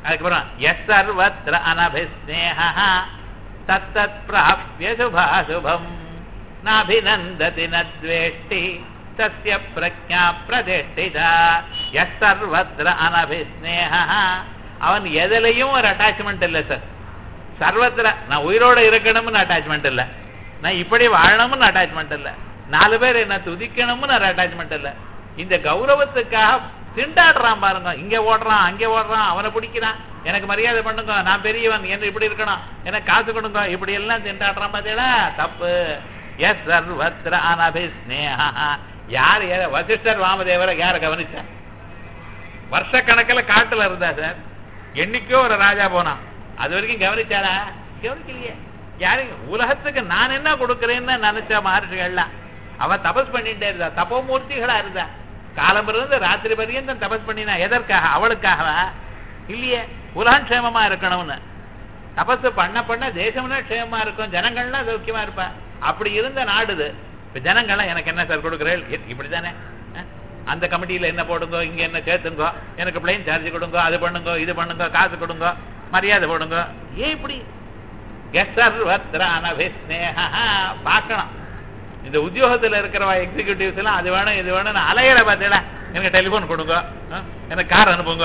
அதுக்கப்புறம் எஸ் சர்வத்திர அனபிஸ்னேகா தத்தத் பிராப்ய சுபாசுபம் நாபிநந்ததி நத்வேஷ்டி தஸ்ய பிரஜா பிரதிஷ்டிதா எஸ் சர்வத்திர அனபிஸ்னேகா அவன் எதுலையும் ஒரு அட்டாச்மெண்ட் இல்லை சார் சர்வத்திர நான் உயிரோட இருக்கணும்னு அட்டாச்மெண்ட் இல்லை நான் இப்படி வாழணும்னு அட்டாச்மெண்ட் இல்லை நாலு பேர் என்ன துதிக்கணும்னு ஒரு அட்டாச்மெண்ட் இல்லை இந்த கௌரவத்துக்காக திண்டாடுறான் பாருங்க இங்க ஓடுறான் அங்க ஓடுறான் அவனை பிடிக்கிறான் எனக்கு மரியாதை பண்ணுங்க நான் பெரியவன் என்ன இப்படி இருக்கணும் எனக்கு காசு கொடுங்க இப்படி எல்லாம் திண்டாடுறான் பார்த்தீங்களா தப்பு எஸ் சர்வத்திர அனபிஸ்னேகா யார் யார வசிஷ்டர் வாமதேவரை யார கவனிச்சார் வருஷக்கணக்கில் காட்டுல இருந்தா சார் என்னைக்கோ ஒரு ராஜா போனான் அது வரைக்கும் கவனிச்சாரா கவனிக்கலையே யாரும் உலகத்துக்கு நான் என்ன கொடுக்கறேன்னு நினைச்ச மகர்ஷிகள்லாம் அவ தபஸ் பண்ணிட்டே இருந்தா தபோமூர்த்திகளா இருந்தா காலம் இருந்து ராத்திரி பரியந்தம் தபஸ் பண்ணினா எதற்காக அவளுக்காகவா இல்லையே உலகம் க்ஷேமமா இருக்கணும்னு தபசு பண்ண பண்ண தேசம்னா க்ஷேமமா இருக்கும் ஜனங்கள்லாம் சௌக்கியமா இருப்பா அப்படி இருந்த நாடுது இப்ப ஜனங்கள்லாம் எனக்கு என்ன சார் கொடுக்குறேன் இப்படிதானே அஹ்? அந்த கமிட்டியில என்ன போடுங்க இங்க என்ன சேர்த்துங்கோ எனக்கு பிளைன் சார்ஜ் கொடுங்க அது பண்ணுங்க இது பண்ணுங்க காசு கொடுங்க மரியாதை போடுங்க ஏன் இப்படி சர்வத்ரானபிஸ்னேகா பார்க்கணும் இந்த உத்தியோகத்துல இருக்கிறவா எக்ஸிகியூட்டிவ்ஸ் எல்லாம் அது வேணும் இது வேணும் அலையிற பார்த்தீங்களா எனக்கு டெலிபோன் கொடுங்க அஹ்? எனக்கு கார் அனுப்புங்க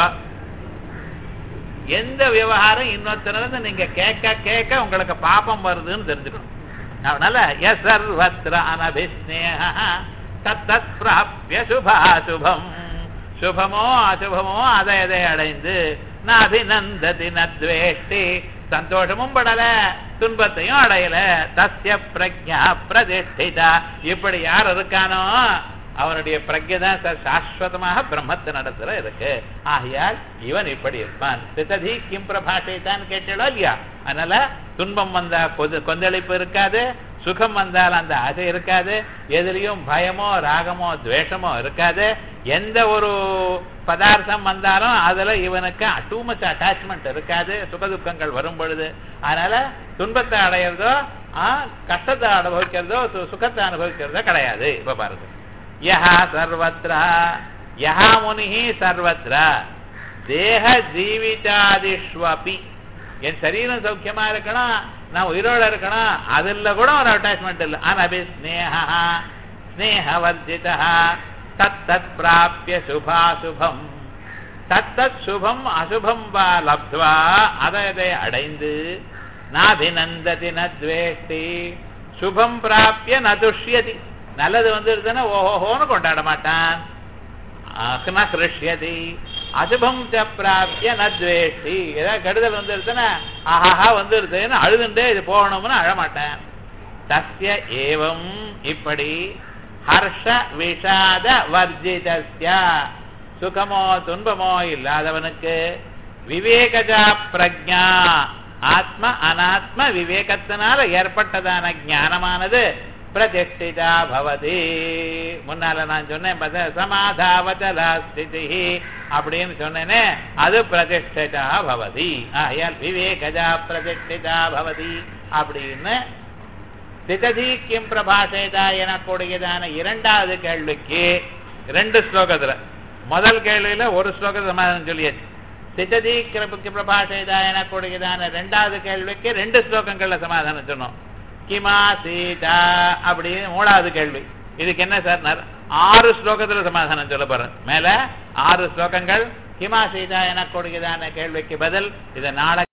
எந்த விவகாரம் இன்னொருத்தரிலிருந்து நீங்க கேட்க கேட்க உங்களுக்கு பாப்பம் வருதுன்னு தெரிஞ்சுக்கணும் அதனால எஸ் சர்வத்ர அனபிஸ்னேகா தத்தத் பிராப்ய சுபாசுபம் சுபமோ அசுபமோ அதை எதை அடைந்து நாபிநந்ததி நத்வேஷ்டி சந்தோஷமும் படல துன்பத்தையும் அடையல தஸ்ய பிரஜா பிரதிஷ்டிதா இப்படி யார் இருக்கானோ அவனுடைய பிரஜை தான் ச- சாஸ்வதமாக பிரம்மத்து நடத்துல இருக்கு ஆகையால் இவன் இப்படி இருப்பான் சித்ததி கிம் பிரபாஷைத்தான் கேட்டோ இல்லையா அதனால துன்பம் வந்தா கொது கொந்தளிப்பு இருக்காது சுகம் வந்தால் அந்த ஆசை இருக்காது எதுலயும் பயமோ ராகமோ துவேஷமோ இருக்காது எந்த ஒரு பதார்த்தம் வந்தாலும் அதுல இவனுக்கு டூ மச் அட்டாச்மெண்ட் இருக்காது சுகதுக்கங்கள் வரும் பொழுது அதனால துன்பத்தை அடையிறதோ ஆ, கஷ்டத்தை அனுபவிக்கிறதோ சு- சுகத்தை அனுபவிக்கிறதோ கிடையாது இப்ப பாருங்க யஹா சர்வத்ரா யஹா முனிஹி சர்வத்ரா தேக ஜீவிதாதிஷ்வபி என் சரீரம் சௌக்கியமா இருக்கணும் நான் உயிரோட இருக்கணும் அதுல கூட ஒரு அட்டாச்மெண்ட் இல்லை அனபி ஸ்னேகா ஸ்னேகவர்ஜிதா தத்தத் பிராபிய சுபாசுபம் தத்தத் சுபம் அசுபம் வா லப்த்வா அதை அதை அடைந்து நாபிநந்ததி நத்வேஷ்டி சுபம் பிராபிய நதுஷ்யதி நல்லது வந்துருதுன்னா ஓஹோஹோன்னு கொண்டாட மாட்டான் அஹ்ன கிருஷ்யதி அசுபம் ச பிராபிய நத்வேஷ்டி ஏதாவது கெடுதல் வந்துருதுன்னா ஆஹாஹா வந்துருதுன்னு அழுதுண்டே இது போகணும்னு அழமாட்டேன் தஸ்ய ஏவம் இப்படி ஹர்ஷ விஷாத வர்ஜிதஸ்ய சுகமோ துன்பமோ இல்லாதவனுக்கு விவேகஜா பிரஜா ஆத்ம அனாத்ம விவேகத்தினால ஏற்பட்டதான ஞானமானது பிரதிஷ்டிதா பவதி முன்னால நான் சொன்னேன் பார்த்தா, சமாதாவச்சலா ஸ்திதி அப்படின்னு சொன்னேனே அது பிரதிஷ்டிதா பவதி ஆகையால் விவேகஜா பிரதிஷ்டிதா பவதி அப்படின்னு திததி கிம் பிரபாஷேதா எனக்கூடியதான இரண்டாவது கேள்விக்கு ரெண்டு ஸ்லோகத்துல முதல் கேள்வியில ஒரு ஸ்லோகத்தை சமாதானம் சொல்லியாச்சு திததி கிரபுக்கு பிரபாஷேதா எனக்கூடியதான ரெண்டாவது கேள்விக்கு ரெண்டு ஸ்லோகங்கள்ல சமாதானம் சொன்னோம் கிமா சீதா அப்படின்னு மூணாவது கேள்வி இதுக்கு என்ன சார் ஆறு ஸ்லோகத்துல சமாதானம் சொல்ல போறேன் மேல ஆறு ஸ்லோகங்கள் கிமா சீதா எனக்கூடியதான கேள்விக்கு பதில் இதை நாளை